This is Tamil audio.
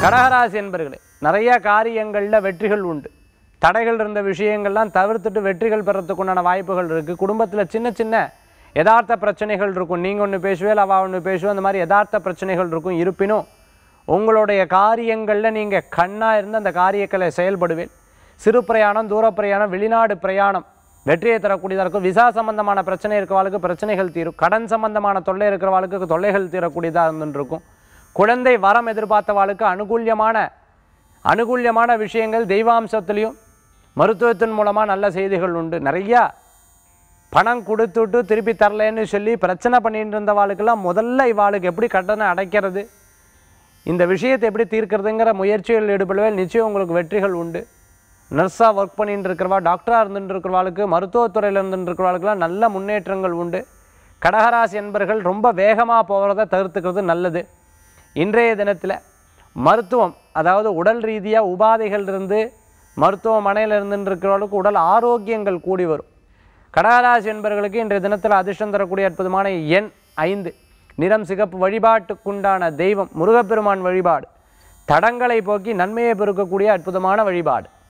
கடகராசி என்பர்களே நிறைய காரியங்களில் வெற்றிகள் உண்டு தடைகள் இருந்த விஷயங்கள்லாம் தவிர்த்துட்டு வெற்றிகள் பெறத்துக்குண்டான வாய்ப்புகள் இருக்குது குடும்பத்தில் சின்ன சின்ன யதார்த்த பிரச்சனைகள் இருக்கும் நீங்கள் ஒன்று பேசுவேல் அவள் ஒன்று பேசுவோம் அந்த மாதிரி யதார்த்த பிரச்சனைகள் இருக்கும் இருப்பினும் உங்களுடைய காரியங்களில் நீங்கள் கண்ணாக இருந்து அந்த காரியங்களை செயல்படுவேன் சிறு பிரயாணம் தூர பிரயாணம் வெளிநாடு பிரயாணம் வெற்றியை தரக்கூடியதாக இருக்கும் விசா சம்பந்தமான பிரச்சனை இருக்கிறவாளுக்கு பிரச்சனைகள் தீரும் கடன் சம்பந்தமான தொல்லை இருக்கிறவாளுக்கு தொல்லைகள் தீரக்கூடியதாக இருந்துட்டு இருக்கும் குழந்தை வரம் எதிர்பார்த்தவாளுக்கு அனுகூல்யமான அனுகூல்யமான விஷயங்கள் தெய்வாம்சத்துலேயும் மருத்துவத்தின் மூலமாக நல்ல செய்திகள் உண்டு நிறையா பணம் கொடுத்துட்டு திருப்பி தரலைன்னு சொல்லி பிரச்சனை பண்ணிட்டு இருந்தவாளுக்கெல்லாம் முதல்ல இவாளுக்கு எப்படி கடனை அடைக்கிறது இந்த விஷயத்தை எப்படி தீர்க்கிறதுங்கிற முயற்சிகள் ஈடுபடுவேன் நிச்சயம் உங்களுக்கு வெற்றிகள் உண்டு நர்ஸாக ஒர்க் பண்ணிட்டு இருக்கிறவா டாக்டராக இருந்துட்டு இருக்கிறவாளுக்கு மருத்துவத்துறையில் இருந்துட்டு இருக்கிறவாளுக்கெல்லாம் நல்ல முன்னேற்றங்கள் உண்டு கடகராசி என்பர்கள் ரொம்ப வேகமாக போகிறத தவிர்த்துக்கிறது நல்லது இன்றைய தினத்தில் மருத்துவம் அதாவது உடல் ரீதியாக உபாதைகள் இருந்து மருத்துவமனையில் இருந்துட்டு இருக்கிறவர்களுக்கு உடல் ஆரோக்கியங்கள் கூடி வரும் கடகராசி என்பவர்களுக்கு இன்றைய தினத்தில் அதிர்ஷ்டம் தரக்கூடிய அற்புதமான எண் ஐந்து நிறம் சிகப்பு வழிபாட்டுக்குண்டான தெய்வம் முருகப்பெருமான் வழிபாடு தடங்களை போக்கி நன்மையை பெருக்கக்கூடிய அற்புதமான வழிபாடு